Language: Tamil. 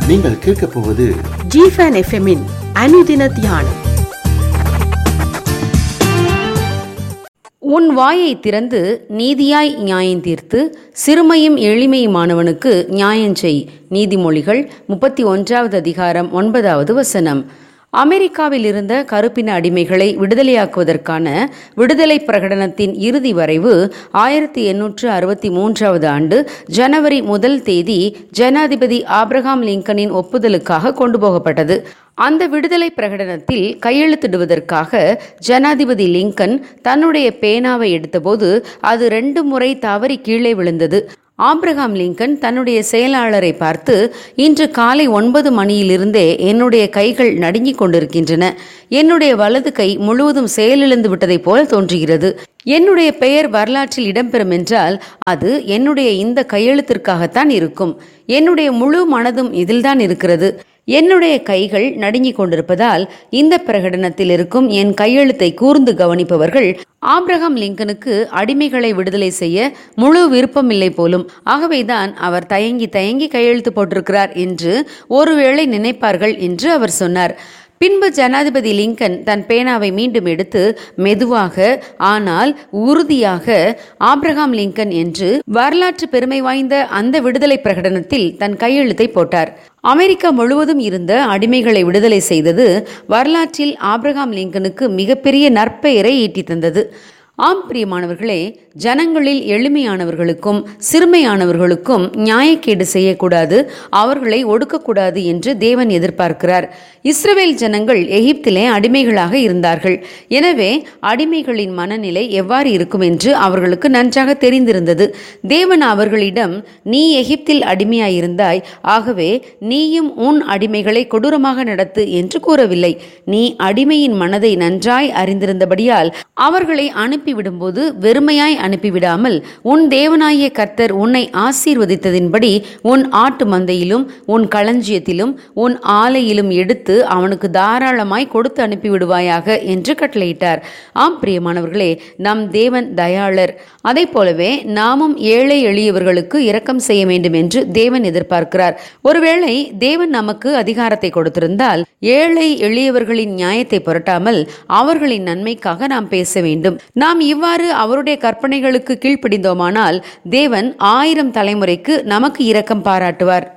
நீங்கள் கேட்கப் போவது ஜிஃபன் எஃப்எம்மின் அனுதின தியானம் உன் வாயை திறந்து நீதியாய் நியாயம் தீர்த்து சிறுமையும் எளிமையுமானவனுக்கு நியாயம் செய் நீதிமொழிகள் முப்பத்தி ஒன்றாவது அதிகாரம் ஒன்பதாவது வசனம் அமெரிக்காவில் இருந்த கருப்பின அடிமைகளை விடுதலையாக்குவதற்கான விடுதலை பிரகடனத்தின் இறுதி வரைவு ஆயிரத்தி எண்ணூற்று அறுபத்தி மூன்றாவது ஆண்டு ஜனவரி முதல் தேதி ஜனாதிபதி ஆப்ரஹாம் லிங்கனின் ஒப்புதலுக்காக கொண்டு போகப்பட்டது அந்த விடுதலை பிரகடனத்தில் கையெழுத்திடுவதற்காக ஜனாதிபதி லிங்கன் தன்னுடைய பேனாவை எடுத்தபோது அது ரெண்டு முறை தவறி கீழே விழுந்தது ஆப்ரஹாம் லிங்கன் தன்னுடைய செயலாளரை பார்த்து இன்று காலை ஒன்பது மணியிலிருந்தே என்னுடைய கைகள் நடுங்கிக் கொண்டிருக்கின்றன என்னுடைய வலது கை முழுவதும் செயலிழந்து விட்டதைப் போல தோன்றுகிறது என்னுடைய பெயர் வரலாற்றில் இடம்பெறும் என்றால் அது என்னுடைய இந்த கையெழுத்திற்காகத்தான் இருக்கும் என்னுடைய முழு மனதும் இதில்தான் இருக்கிறது என்னுடைய கைகள் நடுங்கிக் கொண்டிருப்பதால் இந்த பிரகடனத்தில் இருக்கும் என் கையெழுத்தை கூர்ந்து கவனிப்பவர்கள் ஆப்ரஹாம் லிங்கனுக்கு அடிமைகளை விடுதலை செய்ய முழு விருப்பமில்லை போலும் ஆகவேதான் அவர் தயங்கி தயங்கி கையெழுத்து போட்டிருக்கிறார் என்று ஒருவேளை நினைப்பார்கள் என்று அவர் சொன்னார் பின்பு ஜனாதிபதி லிங்கன் தன் பேனாவை மீண்டும் எடுத்து மெதுவாக ஆனால் உறுதியாக ஆப்ரஹாம் லிங்கன் என்று வரலாற்று பெருமை வாய்ந்த அந்த விடுதலை பிரகடனத்தில் தன் கையெழுத்தை போட்டார் அமெரிக்கா முழுவதும் இருந்த அடிமைகளை விடுதலை செய்தது வரலாற்றில் ஆப்ரஹாம் லிங்கனுக்கு மிகப்பெரிய நற்பெயரை ஈட்டி தந்தது ஆம் பிரியமானவர்களே ஜனங்களில் எளிமையானவர்களுக்கும் சிறுமையானவர்களுக்கும் நியாயக்கேடு செய்யக்கூடாது அவர்களை ஒடுக்கக்கூடாது என்று தேவன் எதிர்பார்க்கிறார் இஸ்ரவேல் ஜனங்கள் எகிப்திலே அடிமைகளாக இருந்தார்கள் எனவே அடிமைகளின் மனநிலை எவ்வாறு இருக்கும் என்று அவர்களுக்கு நன்றாக தெரிந்திருந்தது தேவன் அவர்களிடம் நீ எகிப்தில் அடிமையாயிருந்தாய் ஆகவே நீயும் உன் அடிமைகளை கொடூரமாக நடத்து என்று கூறவில்லை நீ அடிமையின் மனதை நன்றாய் அறிந்திருந்தபடியால் அவர்களை அனுப்பிவிடும்போது வெறுமையாய் அனுப்பிவிடாமல் உன் தேவனாகிய கர்த்தர் உன்னை ஆசீர்வதித்ததின்படி உன் ஆட்டு மந்தையிலும் உன் களஞ்சியத்திலும் உன் ஆலையிலும் எடுத்து அவனுக்கு தாராளமாய் கொடுத்து அனுப்பிவிடுவாயாக என்று கட்டளையிட்டார் ஆம் பிரியமானவர்களே நம் தேவன் தயாளர் அதை போலவே நாமும் ஏழை எளியவர்களுக்கு இரக்கம் செய்ய வேண்டும் என்று தேவன் எதிர்பார்க்கிறார் ஒருவேளை தேவன் நமக்கு அதிகாரத்தை கொடுத்திருந்தால் ஏழை எளியவர்களின் நியாயத்தை புரட்டாமல் அவர்களின் நன்மைக்காக நாம் பேச வேண்டும் நாம் இவ்வாறு அவருடைய கற்பனைகளுக்கு கீழ்ப்படிந்தோமானால் தேவன் ஆயிரம் தலைமுறைக்கு நமக்கு இரக்கம் பாராட்டுவார்